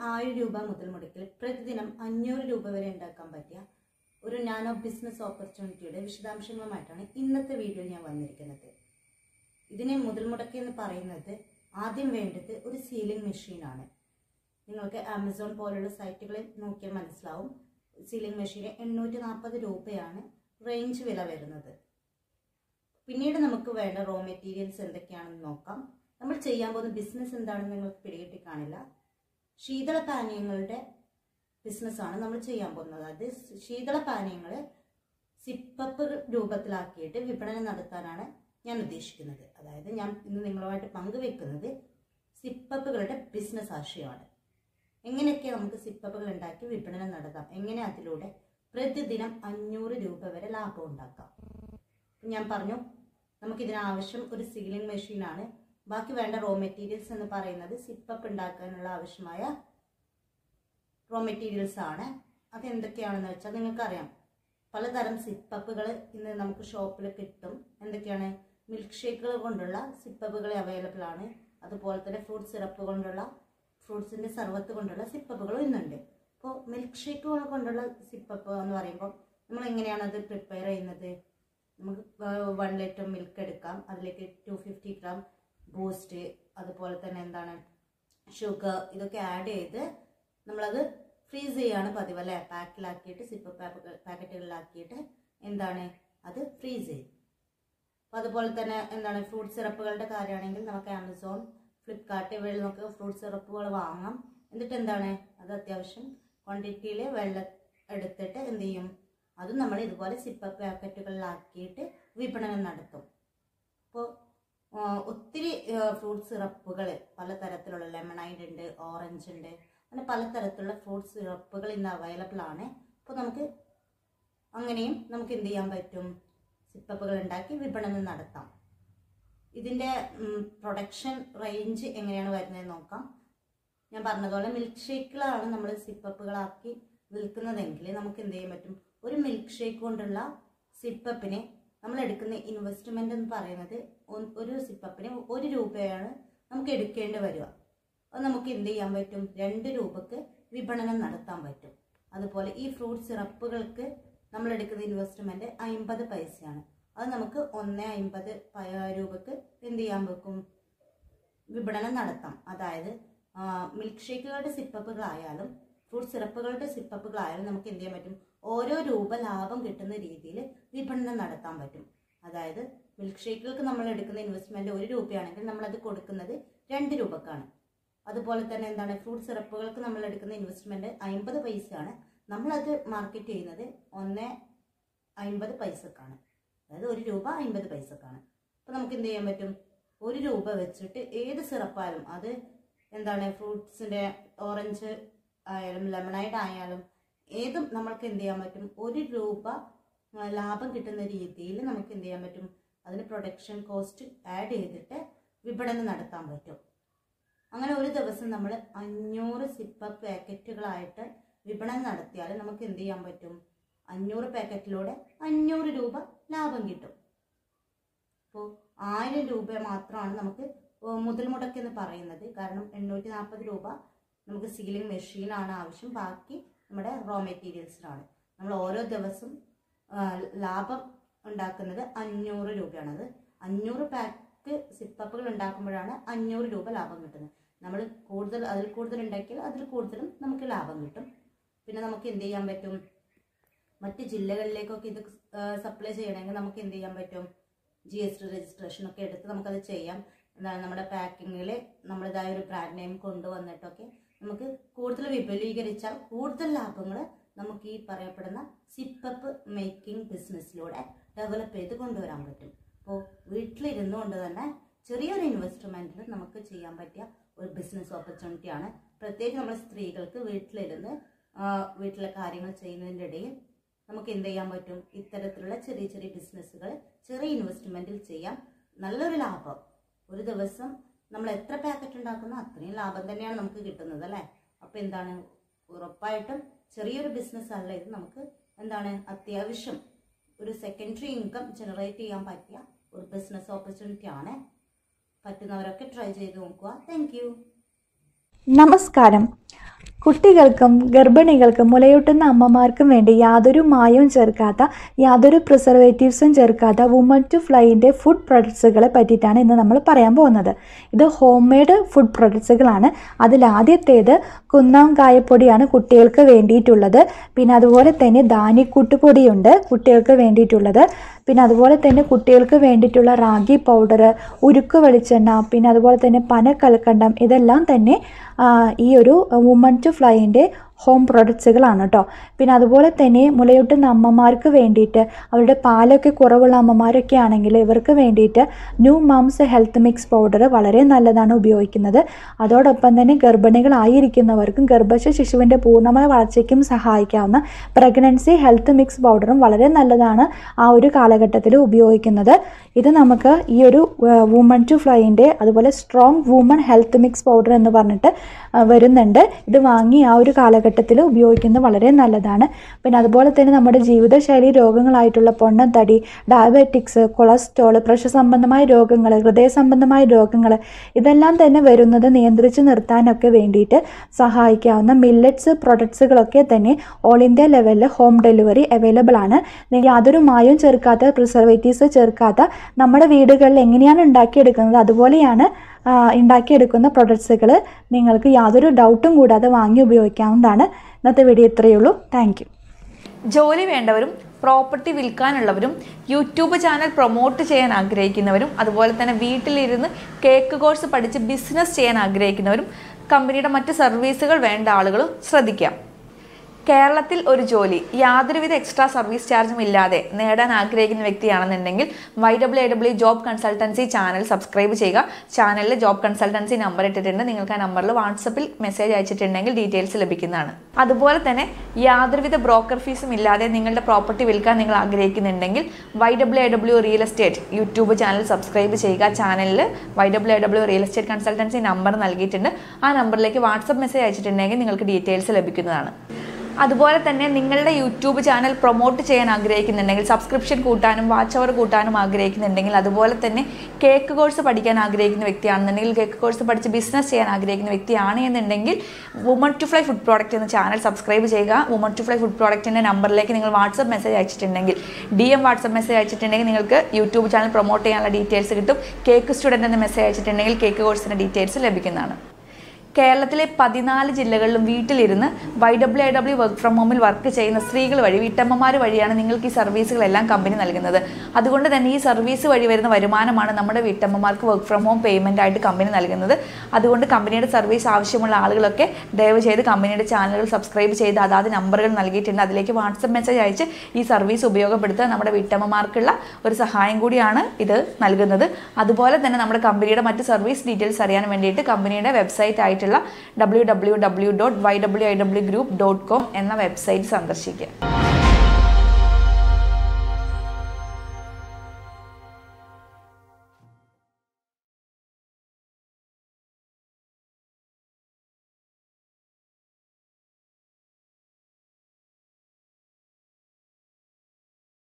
ആയിരം രൂപ മുതൽ മുടക്കിൽ പ്രതിദിനം അഞ്ഞൂറ് രൂപ വരെ ഉണ്ടാക്കാൻ പറ്റിയ ഒരു നാനോ ബിസിനസ് ഓപ്പർച്യൂണിറ്റിയുടെ വിശദാംശങ്ങളുമായിട്ടാണ് ഇന്നത്തെ വീഡിയോ ഞാൻ വന്നിരിക്കുന്നത് ഇതിനെ മുതൽ മുടക്കി എന്ന് പറയുന്നത് ആദ്യം വേണ്ടത് ഒരു സീലിംഗ് മെഷീനാണ് നിങ്ങൾക്ക് ആമസോൺ പോലുള്ള സൈറ്റുകളിൽ നോക്കിയാൽ മനസ്സിലാവും സീലിംഗ് മെഷീന് എണ്ണൂറ്റി നാൽപ്പത് രൂപയാണ് റേഞ്ച് വില വരുന്നത് പിന്നീട് നമുക്ക് വേണ്ട റോ മെറ്റീരിയൽസ് എന്തൊക്കെയാണെന്ന് നോക്കാം നമ്മൾ ചെയ്യാൻ പോകുന്ന ബിസിനസ് എന്താണെന്ന് നിങ്ങൾക്ക് പിടികിട്ടി കാണില്ല ശീതള പാനീയങ്ങളുടെ ബിസിനസ്സാണ് നമ്മൾ ചെയ്യാൻ പോകുന്നത് അത് ശീതള പാനീയങ്ങൾ സിപ്പപ്പ് രൂപത്തിലാക്കിയിട്ട് വിപണനം നടത്താനാണ് ഞാൻ ഉദ്ദേശിക്കുന്നത് അതായത് ഞാൻ ഇന്ന് നിങ്ങളുമായിട്ട് പങ്കുവെക്കുന്നത് സിപ്പപ്പുകളുടെ ബിസിനസ് ആശയമാണ് എങ്ങനെയൊക്കെ നമുക്ക് സിപ്പപ്പുകൾ ഉണ്ടാക്കി വിപണനം നടത്താം എങ്ങനെ അതിലൂടെ പ്രതിദിനം അഞ്ഞൂറ് രൂപ വരെ ലാഭം ഉണ്ടാക്കാം ഞാൻ പറഞ്ഞു നമുക്കിതിനാവശ്യം ഒരു സീലിംഗ് മെഷീനാണ് ബാക്കി വേണ്ട റോ മെറ്റീരിയൽസ് എന്ന് പറയുന്നത് സിപ്പപ്പ് ഉണ്ടാക്കാനുള്ള ആവശ്യമായ റോ മെറ്റീരിയൽസ് ആണ് അത് എന്തൊക്കെയാണെന്ന് വെച്ചാൽ നിങ്ങൾക്കറിയാം പലതരം സിപ്പപ്പുകൾ ഇന്ന് നമുക്ക് ഷോപ്പിൽ കിട്ടും എന്തൊക്കെയാണ് മിൽക്ക് ഷേക്കുകൾ കൊണ്ടുള്ള സിപ്പപ്പുകൾ അവൈലബിൾ ആണ് അതുപോലെ തന്നെ ഫ്രൂട്ട് സിറപ്പ് കൊണ്ടുള്ള ഫ്രൂട്ട്സിൻ്റെ സർവത്ത് കൊണ്ടുള്ള സിപ്പപ്പുകളും ഇന്നുണ്ട് അപ്പോൾ മിൽക്ക് ഷേക്കുകൾ കൊണ്ടുള്ള സിപ്പപ്പ് എന്ന് പറയുമ്പോൾ നമ്മൾ എങ്ങനെയാണ് അത് പ്രിപ്പയർ ചെയ്യുന്നത് നമുക്ക് വൺ ലിറ്റർ മിൽക്ക് എടുക്കാം അതിലേക്ക് ടു ഫിഫ്റ്റി ഗ്രാം ബൂസ്റ്റ് അതുപോലെ തന്നെ എന്താണ് ഷുഗർ ഇതൊക്കെ ആഡ് ചെയ്ത് നമ്മളത് ഫ്രീസ് ചെയ്യാണ് പതിവ് അല്ലേ പാക്കിലാക്കിയിട്ട് സിപ്പ് പാക്കറ്റുകളിലാക്കിയിട്ട് എന്താണ് അത് ഫ്രീസ് ചെയ്യും അപ്പോൾ അതുപോലെ തന്നെ എന്താണ് ഫ്രൂട്ട് സിറപ്പുകളുടെ കാര്യമാണെങ്കിൽ നമുക്ക് ആമസോൺ ഫ്ലിപ്കാർട്ട് ഇവയിൽ നമുക്ക് ഫ്രൂട്ട് സിറപ്പുകൾ വാങ്ങാം എന്നിട്ട് എന്താണ് അത് അത്യാവശ്യം ക്വാണ്ടിറ്റിയിൽ വെള്ളം എടുത്തിട്ട് എന്ത് ചെയ്യും അതും നമ്മൾ ഇതുപോലെ സിപ്പ പാക്കറ്റുകളിലാക്കിയിട്ട് വിപണനം നടത്തും അപ്പോൾ ഒത്തിരി ഫ്രൂട്ട് സിറപ്പുകൾ പലതരത്തിലുള്ള ലെമണൈഡ് ഉണ്ട് ഓറഞ്ച് ഉണ്ട് അങ്ങനെ പലതരത്തിലുള്ള ഫ്രൂട്ട് സിറപ്പുകൾ ഇന്ന് അവൈലബിൾ ആണ് അപ്പോൾ നമുക്ക് അങ്ങനെയും നമുക്ക് എന്ത് ചെയ്യാൻ പറ്റും സിപ്പപ്പുകൾ ഉണ്ടാക്കി വിപണനം നടത്താം ഇതിൻ്റെ പ്രൊഡക്ഷൻ റേഞ്ച് എങ്ങനെയാണ് വരുന്നത് നോക്കാം ഞാൻ പറഞ്ഞതുപോലെ മിൽക്ക് ഷേക്കുകളാണ് നമ്മൾ സിപ്പപ്പുകളാക്കി വിൽക്കുന്നതെങ്കിൽ നമുക്ക് എന്ത് ചെയ്യാൻ പറ്റും ഒരു മിൽക്ക് ഷേക്ക് കൊണ്ടുള്ള സിപ്പപ്പിന് നമ്മൾ എടുക്കുന്ന ഇൻവെസ്റ്റ്മെൻ്റ് എന്ന് പറയുന്നത് ഒരു സിപ്പപ്പിന് ഒരു രൂപയാണ് നമുക്ക് എടുക്കേണ്ടി വരിക അത് നമുക്ക് എന്ത് ചെയ്യാൻ പറ്റും രണ്ട് രൂപക്ക് വിപണനം നടത്താൻ പറ്റും അതുപോലെ ഈ ഫ്രൂട്ട് സിറപ്പുകൾക്ക് നമ്മൾ എടുക്കുന്ന ഇൻവെസ്റ്റ്മെൻറ്റ് അമ്പത് പൈസയാണ് അത് നമുക്ക് ഒന്ന് അമ്പത് രൂപക്ക് എന്ത് ചെയ്യാൻ വെക്കും വിപണനം നടത്താം അതായത് മിൽക്ക് ഷേക്കുകളുടെ സിപ്പപ്പുകളായാലും ഫ്രൂട്ട് സിറപ്പുകളുടെ സിപ്പപ്പുകളായാലും നമുക്ക് എന്ത് ചെയ്യാൻ പറ്റും ഓരോ രൂപ ലാഭം കിട്ടുന്ന രീതിയിൽ വിപണനം നടത്താൻ പറ്റും അതായത് മിൽക്ക് ഷേക്കുകൾക്ക് നമ്മൾ എടുക്കുന്ന ഇൻവെസ്റ്റ്മെൻറ്റ് ഒരു രൂപയാണെങ്കിൽ നമ്മളത് കൊടുക്കുന്നത് രണ്ട് രൂപക്കാണ് അതുപോലെ തന്നെ എന്താണ് ഫ്രൂട്ട് സിറപ്പുകൾക്ക് നമ്മൾ എടുക്കുന്ന ഇൻവെസ്റ്റ്മെൻറ്റ് അമ്പത് പൈസയാണ് നമ്മളത് മാർക്കറ്റ് ചെയ്യുന്നത് ഒന്ന് അമ്പത് പൈസക്കാണ് അതായത് ഒരു രൂപ അമ്പത് പൈസക്കാണ് അപ്പോൾ നമുക്ക് എന്ത് ചെയ്യാൻ പറ്റും ഒരു രൂപ വെച്ചിട്ട് ഏത് സിറപ്പായാലും അത് എന്താണ് ഫ്രൂട്ട്സിൻ്റെ ഓറഞ്ച് ആയാലും ലെമണൈഡ് ആയാലും ഏതും നമ്മൾക്ക് എന്ത് ചെയ്യാൻ പറ്റും ഒരു രൂപ ലാഭം കിട്ടുന്ന രീതിയിൽ നമുക്ക് എന്ത് ചെയ്യാൻ പറ്റും അതിന് പ്രൊഡക്ഷൻ കോസ്റ്റ് ആഡ് ചെയ്തിട്ട് വിപണനം നടത്താൻ പറ്റും അങ്ങനെ ഒരു ദിവസം നമ്മൾ അഞ്ഞൂറ് സിപ്പ പാക്കറ്റുകളായിട്ട് വിപണനം നടത്തിയാൽ നമുക്ക് എന്ത് ചെയ്യാൻ പറ്റും അഞ്ഞൂറ് പാക്കറ്റിലൂടെ അഞ്ഞൂറ് രൂപ ലാഭം കിട്ടും അപ്പോൾ ആയിരം രൂപ മാത്രമാണ് നമുക്ക് മുതൽ മുടക്ക് എന്ന് പറയുന്നത് കാരണം എണ്ണൂറ്റി നാൽപ്പത് രൂപ നമുക്ക് സീലിംഗ് മെഷീനാണ് ആവശ്യം ബാക്കി നമ്മുടെ റോ മെറ്റീരിയൽസിനാണ് നമ്മൾ ഓരോ ദിവസം ലാഭം ഉണ്ടാക്കുന്നത് അഞ്ഞൂറ് രൂപയാണത് അഞ്ഞൂറ് പാക്ക് സിപ്പപ്പുകൾ ഉണ്ടാക്കുമ്പോഴാണ് അഞ്ഞൂറ് രൂപ ലാഭം കിട്ടുന്നത് നമ്മൾ കൂടുതൽ അതിൽ കൂടുതൽ ഉണ്ടാക്കിയാൽ അതിൽ കൂടുതലും നമുക്ക് ലാഭം കിട്ടും പിന്നെ നമുക്ക് എന്ത് ചെയ്യാൻ പറ്റും മറ്റ് ജില്ലകളിലേക്കൊക്കെ ഇത് സപ്ലൈ ചെയ്യണമെങ്കിൽ നമുക്ക് എന്ത് ചെയ്യാൻ പറ്റും ജി എസ് ടി രജിസ്ട്രേഷൻ ഒക്കെ എടുത്ത് നമുക്കത് ചെയ്യാം എന്താണ് നമ്മുടെ പാക്കിങ്ങിൽ നമ്മളിതായ ഒരു ബ്രാൻഡ് നെയിം കൊണ്ടുവന്നിട്ടൊക്കെ നമുക്ക് കൂടുതൽ വിപുലീകരിച്ചാൽ കൂടുതൽ ലാഭങ്ങൾ നമുക്ക് ഈ പറയപ്പെടുന്ന സിപ്പപ്പ് മേക്കിംഗ് ബിസിനസ്സിലൂടെ ഡെവലപ്പ് ചെയ്ത് കൊണ്ടുവരാൻ പറ്റും അപ്പോൾ വീട്ടിലിരുന്നു കൊണ്ട് തന്നെ ചെറിയൊരു ഇൻവെസ്റ്റ്മെൻറ്റിൽ നമുക്ക് ചെയ്യാൻ പറ്റിയ ഒരു ബിസിനസ് ഓപ്പർച്യൂണിറ്റിയാണ് പ്രത്യേകിച്ച് നമ്മൾ സ്ത്രീകൾക്ക് വീട്ടിലിരുന്ന് വീട്ടിലെ കാര്യങ്ങൾ ചെയ്യുന്നതിൻ്റെ ഇടയിൽ നമുക്ക് എന്ത് ചെയ്യാൻ പറ്റും ഇത്തരത്തിലുള്ള ചെറിയ ചെറിയ ബിസിനസ്സുകൾ ചെറിയ ഇൻവെസ്റ്റ്മെൻറ്റിൽ ചെയ്യാം നല്ലൊരു ലാഭം ഒരു ദിവസം നമ്മൾ എത്ര പാക്കറ്റ് ഉണ്ടാക്കുന്നോ അത്രയും ലാഭം തന്നെയാണ് നമുക്ക് കിട്ടുന്നത് അല്ലേ അപ്പോൾ എന്താണ് ഉറപ്പായിട്ടും ചെറിയൊരു ബിസിനസ് അല്ല ഇത് നമുക്ക് എന്താണ് അത്യാവശ്യം ഒരു സെക്കൻഡറി ഇൻകം ജനറേറ്റ് ചെയ്യാൻ പറ്റിയ ഒരു ബിസിനസ് ഓപ്പർച്യൂണിറ്റി ആണ് പറ്റുന്നവരൊക്കെ ട്രൈ ചെയ്ത് നോക്കുക താങ്ക് നമസ്കാരം കുട്ടികൾക്കും ഗർഭിണികൾക്കും മുലയൂട്ടുന്ന അമ്മമാർക്കും വേണ്ടി യാതൊരു മായവും ചേർക്കാത്ത യാതൊരു പ്രിസർവേറ്റീവ്സും ചേർക്കാത്ത വുമൺ ടു ഫ്ലൈൻ്റെ ഫുഡ് പ്രൊഡക്ട്സുകളെ പറ്റിയിട്ടാണ് ഇന്ന് നമ്മൾ പറയാൻ പോകുന്നത് ഇത് ഹോം മെയ്ഡ് ഫുഡ് പ്രൊഡക്ട്സുകളാണ് അതിലാദ്യത്തേത് കുന്നാം കായപ്പൊടിയാണ് കുട്ടികൾക്ക് വേണ്ടിയിട്ടുള്ളത് പിന്നെ അതുപോലെ തന്നെ ധാന്യക്കൂട്ടുപൊടിയുണ്ട് കുട്ടികൾക്ക് വേണ്ടിയിട്ടുള്ളത് പിന്നെ അതുപോലെ തന്നെ കുട്ടികൾക്ക് വേണ്ടിയിട്ടുള്ള റാഗി പൗഡർ ഉരുക്ക് വെളിച്ചെണ്ണ പിന്നെ അതുപോലെ തന്നെ പനക്കൽക്കണ്ടം ഇതെല്ലാം തന്നെ ആ, ഈ ഒരു വുമൺ ടു ഫ്ലൈൻ്റെ ഹോം പ്രൊഡക്ട്സുകളാണ് കേട്ടോ പിന്നെ അതുപോലെ തന്നെ മുലയൂട്ടുന്ന അമ്മമാർക്ക് വേണ്ടിയിട്ട് അവരുടെ പാലൊക്കെ കുറവുള്ള അമ്മമാരൊക്കെ ആണെങ്കിൽ ഇവർക്ക് വേണ്ടിയിട്ട് new moms health mix powder വളരെ നല്ലതാണ് ഉപയോഗിക്കുന്നത് അതോടൊപ്പം തന്നെ ഗർഭിണികളായിരിക്കുന്നവർക്കും ഗർഭശ ശിശുവിൻ്റെ പൂർണ്ണമായ വളർച്ചയ്ക്കും സഹായിക്കാവുന്ന പ്രഗ്നൻസി ഹെൽത്ത് മിക്സ് പൗഡറും വളരെ നല്ലതാണ് ആ ഒരു കാലഘട്ടത്തിൽ ഉപയോഗിക്കുന്നത് ഇത് നമുക്ക് ഈ ഒരു വുമൺ ടു ഫ്ലൈൻ്റെ അതുപോലെ strong woman health mix powder എന്ന് പറഞ്ഞിട്ട് ആ, വരുന്നുണ്ട് ഇത് വാങ്ങി ആ ഒരു കാലഘട്ടത്തിൽ ഉപയോഗിക്കുന്നത് വളരെ നല്ലതാണ് പിന്നെ അതുപോലെ തന്നെ നമ്മുടെ ജീവിതശൈലി രോഗങ്ങളായിട്ടുള്ള പൊണ്ണത്തടി ഡയബറ്റിക്സ് കൊളസ്ട്രോൾ പ്രഷർ സംബന്ധമായ രോഗങ്ങൾ ഹൃദയ സംബന്ധമായ രോഗങ്ങൾ ഇതെല്ലാം തന്നെ വരുന്നത് നിയന്ത്രിച്ച് നിർത്താനൊക്കെ വേണ്ടിയിട്ട് സഹായിക്കാവുന്ന മില്ലറ്റ്സ് പ്രൊഡക്ട്സുകളൊക്കെ തന്നെ ഓൾ ഇന്ത്യ ലെവലിൽ ഹോം ഡെലിവറി അവൈലബിൾ ആണ് നി- യാതൊരു മായവും ചേർക്കാത്ത പ്രിസർവേറ്റീവ്സ് ചേർക്കാത്ത നമ്മുടെ വീടുകളിൽ എങ്ങനെയാണ് ഉണ്ടാക്കിയെടുക്കുന്നത് അതുപോലെയാണ് ആ, ഉണ്ടാക്കിയെടുക്കുന്ന പ്രൊഡക്ട്സുകൾ നിങ്ങൾക്ക് യാതൊരു ഡൗട്ടും കൂടാതെ വാങ്ങി ഉപയോഗിക്കാവുന്നതാണ് ഇന്നത്തെ വീഡിയോ ഇത്രയേ ഉള്ളൂ താങ്ക് യു ജോലി വേണ്ടവരും പ്രോപ്പർട്ടി വിൽക്കാനുള്ളവരും യൂട്യൂബ് ചാനൽ പ്രൊമോട്ട് ചെയ്യാൻ ആഗ്രഹിക്കുന്നവരും അതുപോലെ തന്നെ വീട്ടിലിരുന്ന് കേക്ക് കോഴ്സ് പഠിച്ച് ബിസിനസ് ചെയ്യാൻ ആഗ്രഹിക്കുന്നവരും കമ്പനിയുടെ മറ്റ് സർവീസുകൾ വേണ്ട ആളുകളും ശ്രദ്ധിക്കാം കേരളത്തിൽ ഒരു ജോലി യാതൊരുവിധ എക്സ്ട്രാ സർവീസ് ചാർജും ഇല്ലാതെ നേടാൻ ആഗ്രഹിക്കുന്ന വ്യക്തിയാണെന്നുണ്ടെങ്കിൽ Y W I W job consultancy channel subscribe ചെയ്യുക ചാനലിൽ ജോബ് കൺസൾട്ടൻസി നമ്പർ ഇട്ടിട്ടുണ്ട് നിങ്ങൾക്ക് ആ നമ്പറിൽ വാട്സപ്പിൽ മെസ്സേജ് അയച്ചിട്ടുണ്ടെങ്കിൽ ഡീറ്റെയിൽസ് ലഭിക്കുന്നതാണ് അതുപോലെ തന്നെ യാതൊരുവിധ ബ്രോക്കർ ഫീസും ഇല്ലാതെ നിങ്ങളുടെ പ്രോപ്പർട്ടി വിൽക്കാൻ നിങ്ങൾ ആഗ്രഹിക്കുന്നുണ്ടെങ്കിൽ Y W I W real estate YouTube channel subscribe ചെയ്യുക ചാനലിൽ Y W I W real estate consultancy number നൽകിയിട്ടുണ്ട് ആ നമ്പറിലേക്ക് വാട്സപ്പ് മെസ്സേജ് അയച്ചിട്ടുണ്ടെങ്കിൽ നിങ്ങൾക്ക് ഡീറ്റെയിൽസ് ലഭിക്കുന്നതാണ് അതുപോലെ തന്നെ നിങ്ങളുടെ യൂട്യൂബ് ചാനൽ പ്രൊമോട്ട് ചെയ്യാൻ ആഗ്രഹിക്കുന്നുണ്ടെങ്കിൽ സബ്സ്ക്രിപ്ഷൻ കൂട്ടാനും വാച്ച് അവർ കൂട്ടാനും ആഗ്രഹിക്കുന്നുണ്ടെങ്കിൽ അതുപോലെ തന്നെ കേക്ക് കോഴ്സ് പഠിക്കാൻ ആഗ്രഹിക്കുന്ന വ്യക്തിയാണെന്നുണ്ടെങ്കിൽ കേക്ക് കോഴ്സ് പഠിച്ച് ബിസിനസ് ചെയ്യാൻ ആഗ്രഹിക്കുന്ന വ്യക്തിയാണ് എന്നുണ്ടെങ്കിൽ woman to fly food product എന്ന ചാനൽ സബ്സ്ക്രൈബ് ചെയ്യുക വുമൺ ടു ഫ്ലൈ ഫുഡ് പ്രോഡക്റ്റിൻ്റെ നമ്പറിലേക്ക് നിങ്ങൾ വാട്സപ്പ് മെസ്സേജ് അയച്ചിട്ടുണ്ടെങ്കിൽ ഡി എം വാട്സപ്പ് മെസ്സേജ് അയച്ചിട്ടുണ്ടെങ്കിൽ നിങ്ങൾക്ക് യൂട്യൂബ് ചാനൽ പ്രൊമോട്ട് ചെയ്യാനുള്ള ഡീറ്റെയിൽസ് കിട്ടും കേക്ക് സ്റ്റുഡൻ്റ് എന്ന മെസ്സേജ് അയച്ചിട്ടുണ്ടെങ്കിൽ കേക്ക് കോഴ്സിൻ്റെ ഡീറ്റെയിൽസ് ലഭിക്കുന്നതാണ് കേരളത്തിലെ പതിനാല് ജില്ലകളിലും വീട്ടിലിരുന്ന് Y W I W work from ഹോമിൽ വർക്ക് ചെയ്യുന്ന സ്ത്രീകൾ വഴി വീട്ടമ്മമാർ വഴിയാണ് നിങ്ങൾക്ക് ഈ സർവീസുകളെല്ലാം കമ്പനി നൽകുന്നത് അതുകൊണ്ട് തന്നെ ഈ സർവീസ് വഴി വരുന്ന വരുമാനമാണ് നമ്മുടെ വീട്ടമ്മമാർക്ക് വർക്ക് ഫ്രം ഹോം പേയ്മെൻ്റ് ആയിട്ട് കമ്പനി നൽകുന്നത് അതുകൊണ്ട് കമ്പനിയുടെ സർവീസ് ആവശ്യമുള്ള ആളുകളൊക്കെ ദയവ് ചെയ്ത് കമ്പനിയുടെ ചാനലുകൾ സബ്സ്ക്രൈബ് ചെയ്ത് അതാത് നമ്പറുകൾ നൽകിയിട്ടുണ്ട് അതിലേക്ക് വാട്സപ്പ് മെസ്സേജ് അയച്ച് ഈ സർവീസ് ഉപയോഗപ്പെടുത്തുക നമ്മുടെ വീട്ടമ്മമാർക്കുള്ള ഒരു സഹായം കൂടിയാണ് ഇത് നൽകുന്നത് അതുപോലെ തന്നെ നമ്മുടെ കമ്പനിയുടെ മറ്റ് സർവീസ് ഡീറ്റെയിൽസ് അറിയാൻ വേണ്ടിയിട്ട് കമ്പനിയുടെ വെബ്സൈറ്റ് ആയിട്ടുള്ള W W W dot Y W I W group dot com എന്ന വെബ്സൈറ്റ് സന്ദർശിക്കുക